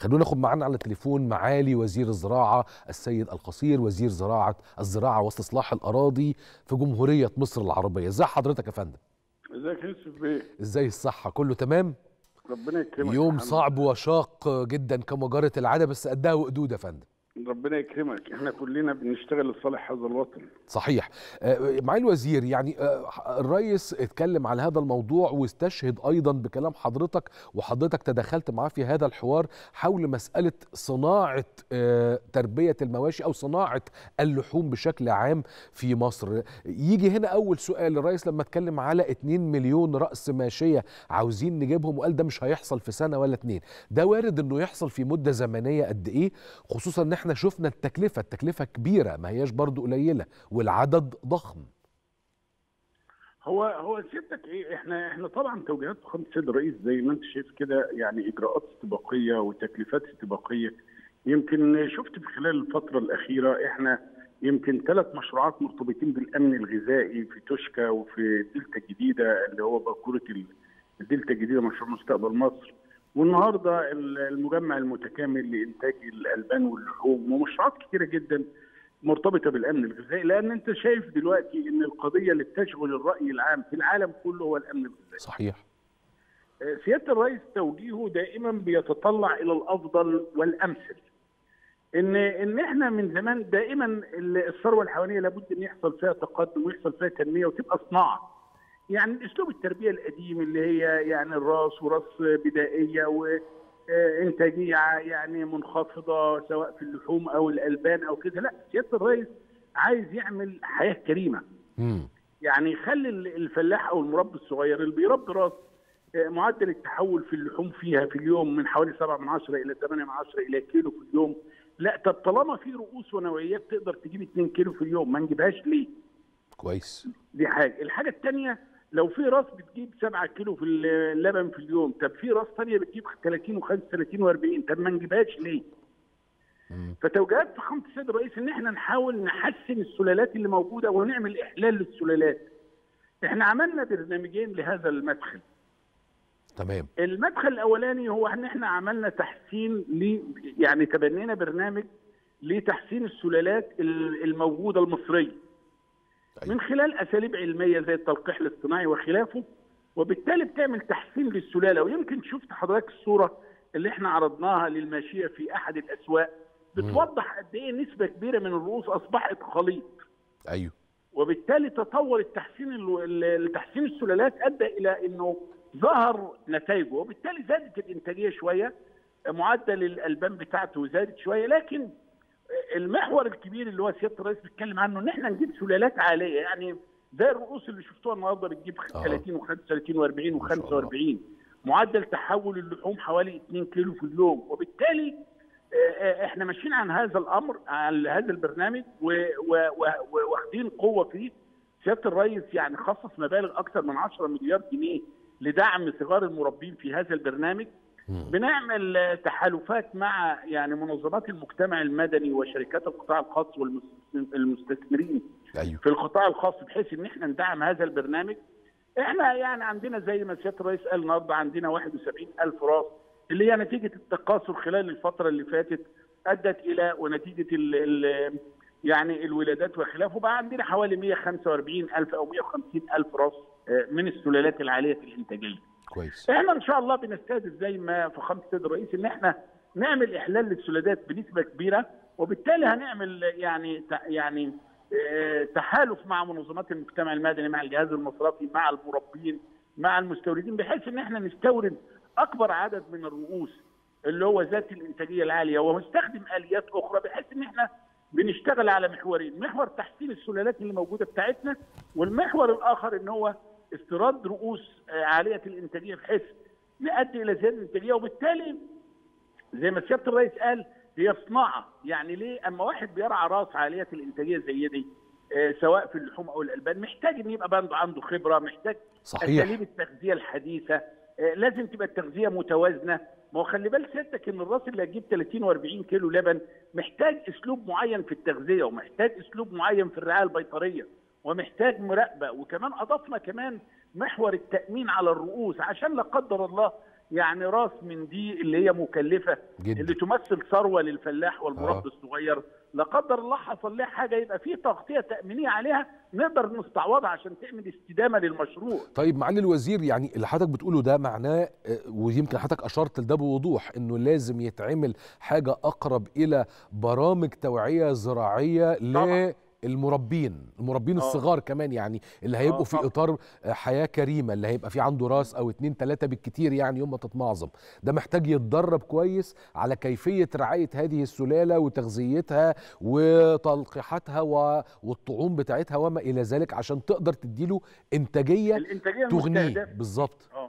خلونا ناخد معانا على التليفون معالي وزير الزراعه السيد القصير وزير زراعه الزراعه واستصلاح الاراضي في جمهوريه مصر العربيه ازي حضرتك يا فندم ازيك يا يوسف بيه ازاي الصحه كله تمام ربنا يكرمك يوم يا صعب محمد. وشاق جدا كما جرت العاده بس قدها وقدود يا فندم ربنا يكرمك احنا كلنا بنشتغل لصالح هذا الوطن صحيح آه، معالي الوزير يعني آه، الرئيس اتكلم على هذا الموضوع واستشهد ايضا بكلام حضرتك وحضرتك تدخلت معاه في هذا الحوار حول مساله صناعه آه، تربيه المواشي او صناعه اللحوم بشكل عام في مصر يجي هنا اول سؤال الرئيس لما اتكلم على 2 مليون راس ماشيه عاوزين نجيبهم وقال ده مش هيحصل في سنه ولا اتنين ده وارد انه يحصل في مده زمنيه قد ايه خصوصا ان احنا شفنا التكلفه التكلفه كبيره ما هياش برضو قليله والعدد ضخم هو هو سيادتك ايه احنا احنا طبعا توجيهات فخامه السيد الرئيس زي ما انت شايف كده يعني اجراءات استباقيه وتكليفات استباقيه يمكن شفت في خلال الفتره الاخيره احنا يمكن ثلاث مشروعات مرتبطين بالامن الغذائي في توشكا وفي دلتا الجديده اللي هو باكوره ال- الدلتا الجديده مشروع مستقبل مصر والنهارده ال- المجمع المتكامل لانتاج الالبان واللحوم ومشروعات كثيره جدا مرتبطه بالامن الغذائي لان انت شايف دلوقتي ان القضيه اللي بتشغل الراي العام في العالم كله هو الامن الغذائي. صحيح آه، سياده الرئيس توجيهه دائما بيتطلع الى الافضل والامثل. ان ان احنا من زمان دائما ال- الثروه الحيوانيه لابد ان يحصل فيها تقدم ويحصل فيها تنميه وتبقى صناعه. يعني اسلوب التربيه القديم اللي هي يعني الراس وراس بدائيه وانتاجيه يعني منخفضه سواء في اللحوم او الالبان او كده لا سياده الرئيس عايز يعمل حياه كريمه امم يعني يخلي ال- الفلاح او المربي الصغير اللي بيربي راس آه، معدل التحول في اللحوم فيها في اليوم من حوالي 7 من 10 الى 8 من 10 الى كيلو في اليوم لا طب طالما في رؤوس ونوعيات تقدر تجيب 2 كيلو في اليوم ما نجيبهاش ليه؟ كويس دي حاجه، الحاجه الثانيه لو في راس بتجيب 7 كيلو في اللبن في اليوم، طب في راس ثانيه بتجيب 30 و35 و40 طب ما نجيبهاش ليه؟ مم. فتوجيهات فخامه السيد الرئيس ان احنا نحاول نحسن السلالات اللي موجوده ونعمل احلال للسلالات. احنا عملنا برنامجين لهذا المدخل. تمام المدخل الاولاني هو ان احنا عملنا تحسين ل يعني تبنينا برنامج لتحسين السلالات ال- الموجوده المصريه. أيوة. من خلال اساليب علميه زي التلقيح الاصطناعي وخلافه وبالتالي بتعمل تحسين للسلاله ويمكن شفت حضرتك الصوره اللي احنا عرضناها للماشيه في احد الاسواق بتوضح قد ايه نسبه كبيره من الرؤوس اصبحت خليط ايوه وبالتالي تطور التحسين ال- ال- تحسين السلالات ادى الى انه ظهر نتائجه وبالتالي زادت الانتاجيه شويه معدل الالبان بتاعته زادت شويه لكن المحور الكبير اللي هو سياده الرئيس بيتكلم عنه ان احنا نجيب سلالات عاليه يعني زي الرؤوس اللي شفتوها النهارده بتجيب آه. 30 و35 و40 ما شاء الله. و45 معدل تحول اللحوم حوالي 2 كيلو في اليوم وبالتالي آه، آه، احنا ماشيين عن هذا الامر على هذا البرنامج و- و- و- واخدين قوه فيه سياده الرئيس يعني خصص مبالغ اكثر من 10 مليار جنيه لدعم صغار المربين في هذا البرنامج مم. بنعمل آه، تحالفات مع يعني منظمات المجتمع المدني وشركات القطاع الخاص والمستثمرين ايوه في القطاع الخاص بحيث ان احنا ندعم هذا البرنامج احنا يعني عندنا زي ما سياده الرئيس قال النهارده عندنا 71 الف راس اللي هي نتيجه التكاثر خلال الفتره اللي فاتت ادت الى ونتيجه ال ال يعني الولادات وخلافه بقى عندنا حوالي 145 الف او 150 الف راس آه، من السلالات العاليه الانتاجيه. كويس احنا ان شاء الله بنستهدف زي ما فخامه السيد الرئيس ان احنا نعمل احلال للسلالات بنسبه كبيره وبالتالي هنعمل يعني ت- يعني آه، تحالف مع منظمات المجتمع المدني مع الجهاز المصرفي مع المربين مع المستوردين بحيث ان احنا نستورد اكبر عدد من الرؤوس اللي هو ذات الانتاجيه العاليه ونستخدم اليات اخرى بحيث ان احنا بنشتغل على محورين محور تحسين السلالات اللي موجوده بتاعتنا والمحور الاخر ان هو استيراد رؤوس آه، عاليه الانتاجيه بحيث يؤدي الى زياده الانتاجيه وبالتالي زي ما سياده الرئيس قال هي صناعه يعني ليه اما واحد بيرعى راس عاليه الانتاجيه زي دي آه، سواء في اللحوم او الالبان محتاج ان يبقى عنده عنده خبره محتاج صحيح اساليب التغذيه الحديثه آه، لازم تبقى التغذيه متوازنه ما هو خلي بال سيادتك ان الراس اللي هتجيب 30 و40 كيلو لبن محتاج اسلوب معين في التغذيه ومحتاج اسلوب معين في الرعايه البيطريه ومحتاج مراقبه وكمان اضفنا كمان محور التامين على الرؤوس عشان لا قدر الله يعني راس من دي اللي هي مكلفه جدا. اللي تمثل ثروه للفلاح والمربي آه. الصغير لا قدر الله حصل لها حاجه يبقى في تغطيه تامينيه عليها نقدر نستعوضها عشان تعمل استدامه للمشروع طيب معالي الوزير يعني اللي حضرتك بتقوله ده معناه آه، ويمكن حضرتك اشرت لده بوضوح انه لازم يتعمل حاجه اقرب الى برامج توعيه زراعيه طبعاً. للمربين المربين آه. الصغار كمان يعني اللي هيبقوا آه، في طبعاً. اطار آه، حياه كريمه اللي هيبقى في عنده راس او اتنين تلاته بالكتير يعني يوم ما تتمعظم ده محتاج يتدرب كويس على كيفيه رعايه هذه السلاله وتغذيتها وتلقيحاتها و- والطعوم بتاعتها وما الى ذلك عشان تقدر تديله انتاجيه الانتاجيه تغنيه المستهدفه بالظبط اه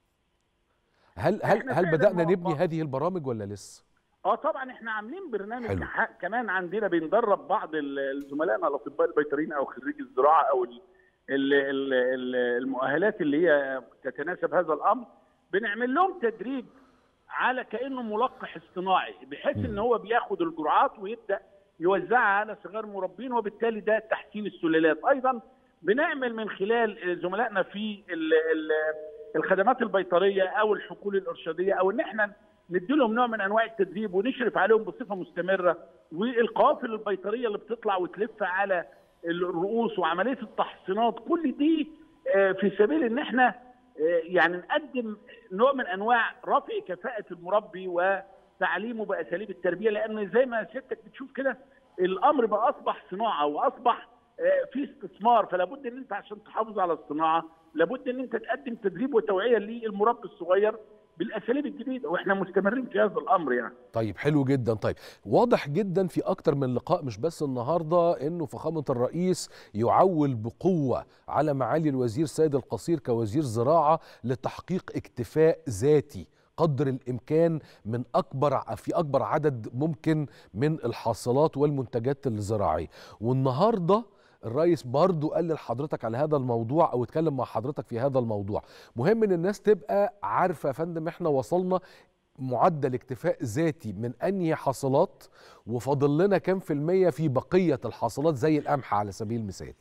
هل هل إحنا هل فعلاً بدانا مع نبني بعض. هذه البرامج ولا لسه اه طبعا احنا عاملين برنامج حلو. ح- كمان عندنا بندرب بعض ال- الزملائنا الاطباء البيطريين او خريجي الزراعه او ال- ال- ال- ال- المؤهلات اللي هي تتناسب هذا الامر بنعمل لهم تدريب على كانه ملقح اصطناعي بحيث ان هو بياخد الجرعات ويبدا يوزعها على صغار مربين وبالتالي ده تحسين السلالات ايضا بنعمل من خلال زملائنا في ال- ال- الخدمات البيطريه او الحقول الارشاديه او ان احنا ندي لهم نوع من انواع التدريب ونشرف عليهم بصفه مستمره والقوافل البيطريه اللي بتطلع وتلف على الرؤوس وعمليه التحصينات كل دي آه، في سبيل ان احنا آه، يعني نقدم نوع من انواع رفع كفاءه المربي وتعليمه باساليب التربيه لان زي ما سيادتك بتشوف كده الامر بقى اصبح صناعه واصبح آه، في استثمار فلا بد ان انت عشان تحافظ على الصناعه لابد ان انت تقدم تدريب وتوعيه للمربي الصغير بالاساليب الجديده واحنا مستمرين في هذا الامر يعني طيب حلو جدا طيب واضح جدا في اكتر من لقاء مش بس النهارده انه فخامه الرئيس يعول بقوه على معالي الوزير سيد القصير كوزير زراعه لتحقيق اكتفاء ذاتي قدر الامكان من اكبر في اكبر عدد ممكن من الحاصلات والمنتجات الزراعيه والنهارده الرئيس برضو قال لحضرتك على هذا الموضوع او اتكلم مع حضرتك في هذا الموضوع مهم ان الناس تبقى عارفه يا فندم احنا وصلنا معدل اكتفاء ذاتي من انهي حاصلات وفاضل لنا كام في المية في بقية الحاصلات زي القمح على سبيل المثال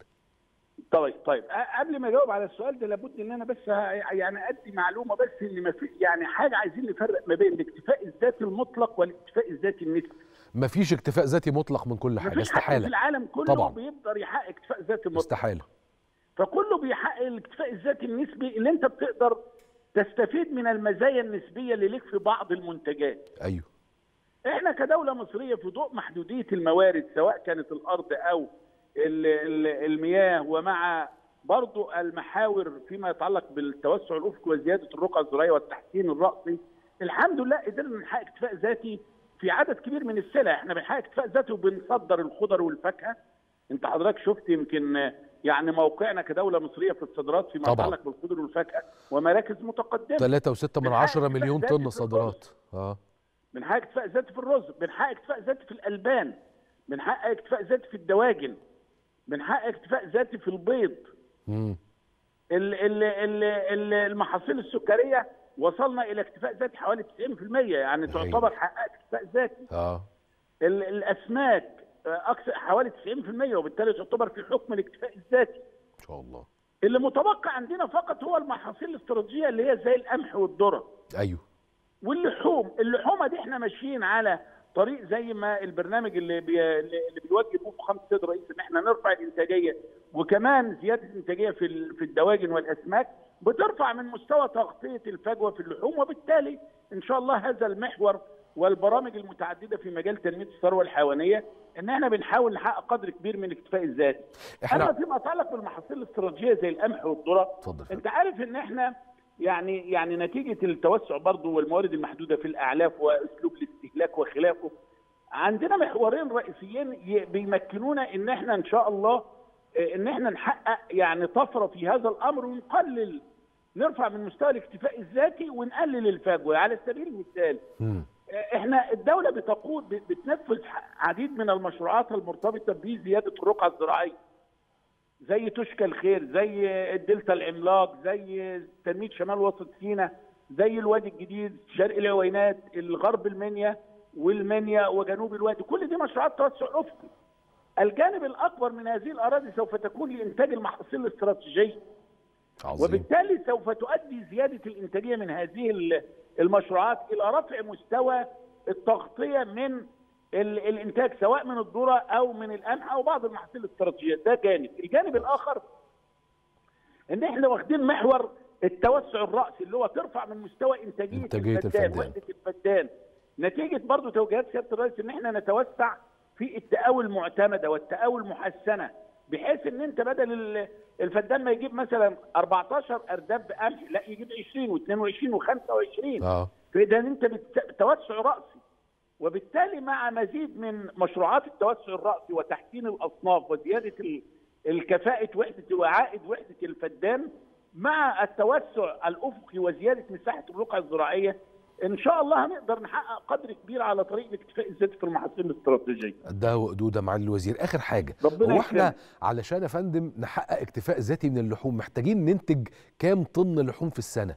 طيب طيب أ- قبل ما اجاوب على السؤال ده لابد ان انا بس ه- يعني ادي معلومه بس ان ما في يعني حاجه عايزين نفرق ما بين الاكتفاء الذاتي المطلق والاكتفاء الذاتي النسبي مفيش اكتفاء ذاتي مطلق من كل حاجة مفيش حد في استحالة العالم كله طبعاً. بيقدر يحقق اكتفاء ذاتي مطلق استحالة فكله بيحقق الاكتفاء الذاتي النسبي اللي انت بتقدر تستفيد من المزايا النسبيه اللي ليك في بعض المنتجات ايوه احنا كدوله مصريه في ضوء محدوديه الموارد سواء كانت الارض او ال- ال- المياه ومع برضو المحاور فيما يتعلق بالتوسع الافقي وزياده الرقعه الزراعيه والتحسين الراسي الحمد لله قدرنا نحقق اكتفاء ذاتي في عدد كبير من السلع احنا بنحقق اكتفاء ذاتي وبنصدر الخضر والفاكهه انت حضرتك شفت يمكن يعني موقعنا كدوله مصريه في الصادرات فيما طبعاً. يتعلق بالخضر والفاكهه ومراكز متقدمه ثلاثة وستة من بنحقق عشرة اكتفاء مليون ذاتي طن في صادرات اه بنحقق اكتفاء ذاتي في الرز بنحقق اكتفاء ذاتي في الالبان بنحقق اكتفاء ذاتي في الدواجن بنحقق اكتفاء ذاتي في البيض مم. ال- ال- ال- ال- المحاصيل السكريه وصلنا الى اكتفاء ذاتي حوالي 90% يعني هايل. تعتبر حققت اكتفاء ذاتي اه ال- الاسماك آه، اكثر حوالي 90% وبالتالي تعتبر في حكم الاكتفاء الذاتي ان شاء الله اللي متبقى عندنا فقط هو المحاصيل الاستراتيجيه اللي هي زي القمح والذره ايوه واللحوم اللحومه دي احنا ماشيين على طريق زي ما البرنامج اللي بي... اللي بيوجه به فخامه السيد الرئيس ان احنا نرفع الانتاجيه وكمان زياده الانتاجيه في ال- في الدواجن والاسماك بترفع من مستوى تغطيه الفجوه في اللحوم وبالتالي ان شاء الله هذا المحور والبرامج المتعدده في مجال تنميه الثروه الحيوانيه ان احنا بنحاول نحقق قدر كبير من الاكتفاء الذاتي. اما احنا فيما يتعلق بالمحاصيل الاستراتيجيه زي القمح والذره اتفضل انت عارف ان احنا يعني يعني نتيجه التوسع برضه والموارد المحدوده في الاعلاف واسلوب الاستهلاك وخلافه عندنا محورين رئيسيين ي- بيمكنونا ان احنا ان شاء الله اه، ان احنا نحقق يعني طفره في هذا الامر ونقلل نرفع من مستوى الاكتفاء الذاتي ونقلل الفجوه على سبيل المثال مم. اه، احنا الدوله بتقود ب- بتنفذ عديد من المشروعات المرتبطه بزياده الرقعه الزراعيه زي تشكى الخير زي الدلتا العملاق زي تنميه شمال وسط سيناء زي الوادي الجديد شرق العوينات الغرب المنيا والمنيا وجنوب الوادي كل دي مشروعات توسع افقي الجانب الاكبر من هذه الاراضي سوف تكون لانتاج المحاصيل الاستراتيجيه عظيم وبالتالي سوف تؤدي زياده الانتاجيه من هذه ال- المشروعات الى رفع مستوى التغطيه من ال- الانتاج سواء من الذره او من القمح او بعض المحاصيل الاستراتيجيه ده جانب الجانب الاخر ان احنا واخدين محور التوسع الراسي اللي هو ترفع من مستوى انتاجيه, إنتاجية الفدان الفدان. وحده الفدان نتيجه برضو توجيهات سياده الرئيس ان احنا نتوسع في التقاوي المعتمده والتقاوي المحسنه بحيث ان انت بدل ال- الفدان ما يجيب مثلا 14 ارداب قمح لا يجيب 20 و22 و25 اه فاذا انت بت- توسع راسي وبالتالي مع مزيد من مشروعات التوسع الراسي وتحسين الاصناف وزياده ال- الكفاءه وحده وعائد وحده الفدان مع التوسع الافقي وزياده مساحه الرقعه الزراعيه ان شاء الله هنقدر نحقق قدر كبير على طريق الاكتفاء الذاتي في المحاصيل الاستراتيجيه. ده وقدوده معالي الوزير اخر حاجه ربنا هو احنا يكرمك. علشان يا فندم نحقق اكتفاء ذاتي من اللحوم محتاجين ننتج كام طن لحوم في السنه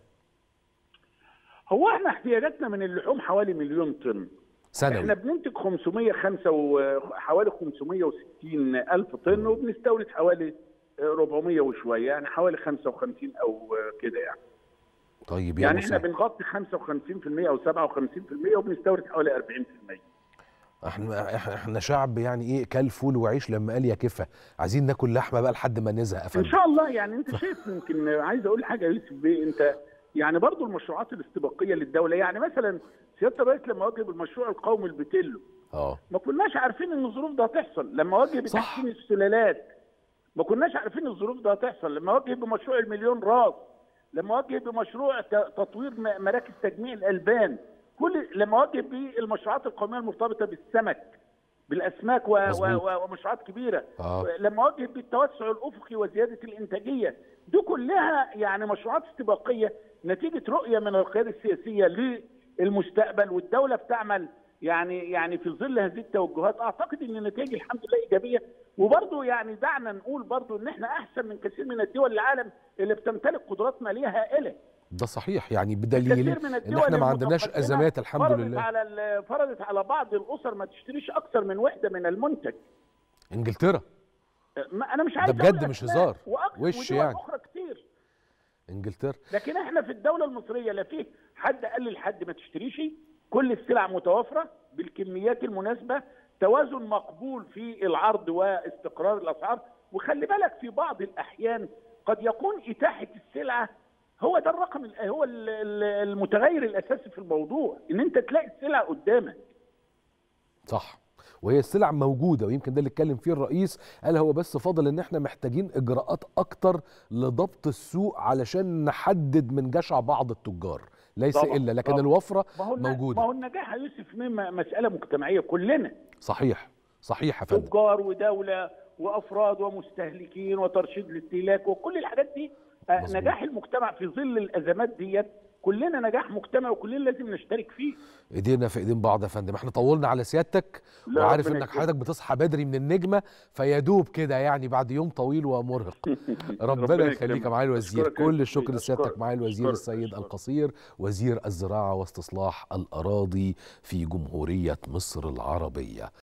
هو احنا احتياجاتنا من اللحوم حوالي مليون طن. سنوي احنا بننتج 505 وحوالي 560 الف طن وبنستورد حوالي 400 وشويه يعني حوالي 55 او كده يعني طيب يا يعني احنا مسهل. بنغطي 55% او 57% وبنستورد حوالي 40% احنا احنا احنا شعب يعني ايه كل فول وعيش لما قال يا كفه عايزين ناكل لحمه بقى لحد ما نزهق يا ان فندم شاء الله يعني انت شايف يمكن عايز اقول حاجه يا يوسف بيه انت يعني برضو المشروعات الاستباقيه للدوله يعني مثلا سياده الرئيس لما وجه بالمشروع القومي البتيلو اه ما كناش عارفين ان الظروف ده هتحصل لما وجه بتحسين السلالات ما كناش عارفين الظروف ده هتحصل لما وجه بمشروع المليون راس لما وجه بمشروع ت- تطوير م- مراكز تجميع الالبان كل لما وجه بالمشروعات القوميه المرتبطه بالسمك بالاسماك و... و... مظبوط. و... ومشروعات كبيره اه لما وجه بالتوسع الافقي وزياده الانتاجيه دي كلها يعني مشروعات استباقيه نتيجه رؤيه من القياده السياسيه للمستقبل والدوله بتعمل يعني يعني في ظل هذه التوجهات اعتقد ان النتائج الحمد لله ايجابيه وبرضه يعني دعنا نقول برضه ان احنا احسن من كثير من الدول العالم اللي بتمتلك قدرات ماليه هائله ده صحيح يعني بدليل كثير من ان الدول احنا ما عندناش المتقدمة ازمات الحمد فرضت لله على ال- فرضت على بعض الاسر ما تشتريش اكثر من وحده من المنتج انجلترا ما انا مش عايز بجد أقول مش أسماء، هزار. وأك- وش ودول يعني. اخرى كتير انجلترا لكن احنا في الدوله المصريه لا فيه حد قال لحد ما تشتريش كل السلع متوافره بالكميات المناسبه توازن مقبول في العرض واستقرار الاسعار وخلي بالك في بعض الاحيان قد يكون اتاحه السلعه هو ده الرقم ال- هو ال- ال- المتغير الاساسي في الموضوع ان انت تلاقي السلع قدامك صح وهي السلع موجوده ويمكن ده اللي اتكلم فيه الرئيس قال هو بس فاضل ان احنا محتاجين اجراءات اكتر لضبط السوق علشان نحدد من جشع بعض التجار ليس طبعاً، الا لكن طبعاً. الوفره ما هو الن- موجودة. ما هو النجاح يا يوسف م- مساله مجتمعيه كلنا صحيح صحيح يا فندم تجار ودوله وافراد ومستهلكين وترشيد الاستهلاك وكل الحاجات دي آه، مظبوط. نجاح المجتمع في ظل الازمات ديت كلنا نجاح مجتمع وكلنا لازم نشترك فيه ايدينا في ايدين بعض يا فندم احنا طولنا على سيادتك لا، وعارف ربنا انك يكرمك. حضرتك بتصحى بدري من النجمه فيدوب كده يعني بعد يوم طويل ومرهق ربنا ربنا يخليك يا يكرمك. معالي الوزير أشكرك يا كل يوسف. الشكر لسيادتك أشكرك. معالي الوزير أشكرك. السيد أشكرك. القصير وزير الزراعه واستصلاح الاراضي في جمهوريه مصر العربيه